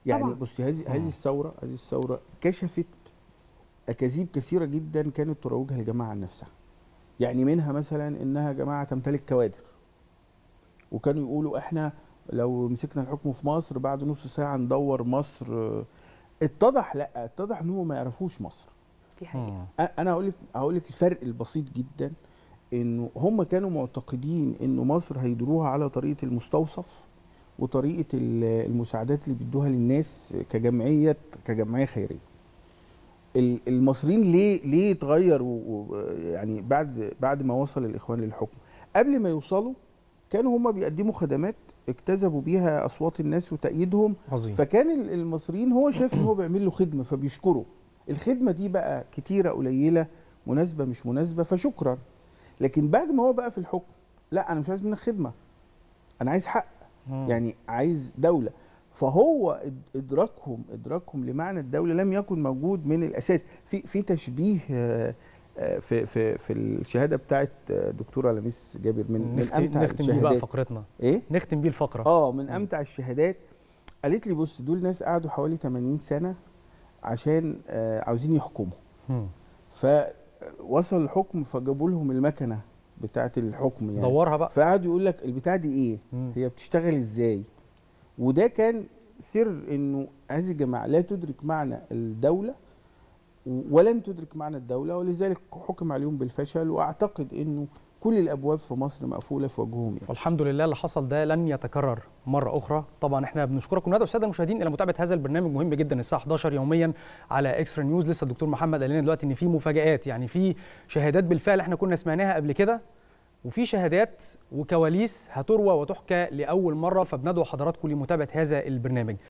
يعني طبعاً. بصي هذه هذه الثوره هذه الثوره كشفت اكاذيب كثيره جدا كانت تروجها الجماعه عن نفسها يعني منها مثلا انها جماعه تمتلك كوادر وكانوا يقولوا احنا لو مسكنا الحكم في مصر بعد نص ساعه ندور مصر آه، اتضح لا اتضح ان هم ما يعرفوش مصر دي حقيقه أ- انا هقول لك هقول لك الفرق البسيط جدا انه هم كانوا معتقدين انه مصر هيدروها على طريقه المستوصف وطريقه ال- المساعدات اللي بيدوها للناس كجمعيه كجمعيه خيريه ال- المصريين ليه ليه اتغيروا و- يعني بعد بعد ما وصل الاخوان للحكم قبل ما يوصلوا كانوا هم بيقدموا خدمات اكتسبوا بيها اصوات الناس وتأييدهم عظيم فكان ال- المصريين هو شايف ان هو بيعمل له خدمه فبيشكره الخدمه دي بقى كتيره قليله مناسبه مش مناسبه فشكرا لكن بعد ما هو بقى في الحكم لا انا مش عايز منك خدمه انا عايز حق مم. يعني عايز دوله فهو إد- ادراكهم ادراكهم لمعنى الدوله لم يكن موجود من الاساس في في تشبيه آه، آه، في في في الشهاده بتاعت آه، دكتوره لميس جابر من من نختم, امتع نختم بيه بقى الشهادات فقرتنا ايه نختم بيه الفقره اه من امتع الشهادات قالت لي بص دول ناس قعدوا حوالي 80 سنه عشان آه عاوزين يحكموا مم. فوصل الحكم فجابوا لهم المكنه بتاعه الحكم يعني دورها بقى فقعدوا يقول لك البتاع دي ايه مم. هي بتشتغل ازاي وده كان سر انه هذه الجماعه لا تدرك معنى الدوله ولن تدرك معنى الدوله ولذلك حكم عليهم بالفشل واعتقد انه كل الابواب في مصر مقفوله في وجههم يعني والحمد لله اللي حصل ده لن يتكرر مرة أخرى طبعا احنا بنشكركم وندعو السادة المشاهدين إلى متابعة هذا البرنامج مهم جدا الساعة 11 يوميا على اكسترا نيوز لسه الدكتور محمد قال لنا دلوقتي إن في مفاجآت يعني في شهادات بالفعل احنا كنا سمعناها قبل كده وفي شهادات وكواليس هتروى وتحكى لأول مرة فبندعو حضراتكم لمتابعة هذا البرنامج